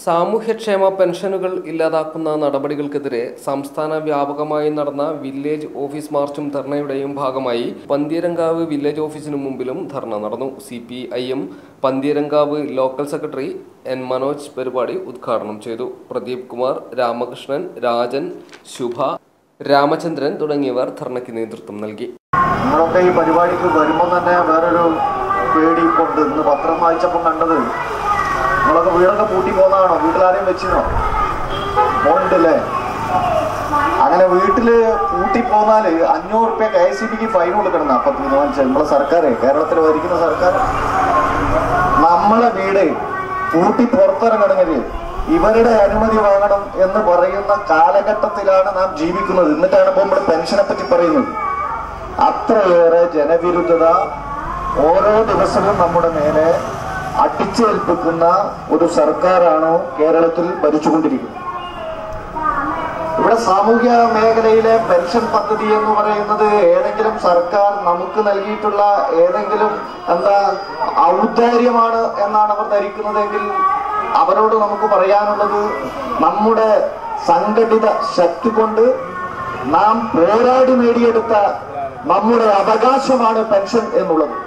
സാമൂഹ്യക്ഷേമ പെൻഷനുകൾ ഇല്ലാതാക്കുന്ന നടപടികൾക്കെതിരെ സംസ്ഥാന വ്യാപകമായി നടന്ന വില്ലേജ് ഓഫീസ് മാർച്ചും ധർണയുടെയും ഭാഗമായി പന്തീരങ്കാവ് വില്ലേജ് ഓഫീസിനു മുമ്പിലും ധർണ നടന്നു C P I M Pantheerankavu local secretary N Manoj പരിപാടി ഉദ്ഘാടനം ചെയ്തു പ്രദീപ് കുമാർ രാമകൃഷ്ണൻ രാജൻ ശുഭ രാമചന്ദ്രൻ തുടങ്ങിയവർ ധർണയ്ക്ക് നേതൃത്വം നൽകി നിങ്ങളൊക്കെ ഈ പരിപാടിക്ക് വരുമ്പോൾ തന്നെ വേറൊരു പേടി കൊണ്ട് ഇന്ന് പത്രം വായിച്ചപ്പോൾ കണ്ടത് നിങ്ങളൊക്കെ വീടൊക്കെ പൂട്ടി പോകുന്നതാണോ വീട്ടിലാരെയും വെച്ചിനോ പോണ്ടല്ലേ അങ്ങനെ വീട്ടില് പൂട്ടി പോന്നാല് അഞ്ഞൂറ് റുപ്യ കെ എസ് സി ബിക്ക് ഫൈൻ കൊടുക്കണം അപ്പൊ തീരുമാനിച്ചത് നമ്മളെ സർക്കാർ കേരളത്തിൽ ഭരിക്കുന്ന സർക്കാർ നമ്മളെ വീട് പൂട്ടി പുറത്തിറങ്ങണമെങ്കിൽ ഇവരുടെ അനുമതി വാങ്ങണം എന്ന് പറയുന്ന കാലഘട്ടത്തിലാണ് നാം ജീവിക്കുന്നത് എന്നിട്ടാണ് ഇപ്പോൾ നമ്മൾ പെൻഷനെ പറ്റി പറയുന്നത് അത്രയേറെ ജനവിരുദ്ധത ഓരോ ദിവസവും നമ്മുടെ മേലെ അടിച്ചേൽപ്പിക്കുന്ന ഒരു സർക്കാരാണോ കേരളത്തിൽ ഭരിച്ചുകൊണ്ടിരിക്കുന്നത് ഇവിടെ സാമൂഹ്യ മേഖലയിലെ പെൻഷൻ പദ്ധതി എന്ന് പറയുന്നത് ഏതെങ്കിലും സർക്കാർ നമുക്ക് നൽകിയിട്ടുള്ള ഏതെങ്കിലും എന്താ ഔദാര്യമാണ് എന്നാണ് അവർ ധരിക്കുന്നതെങ്കിൽ അവരോട് നമുക്ക് പറയാനുള്ളത് നമ്മുടെ സംഘടിത ശക്തി കൊണ്ട് നാം പോരാടി നേടിയെടുത്ത നമ്മുടെ അവകാശമാണ് പെൻഷൻ എന്നുള്ളത്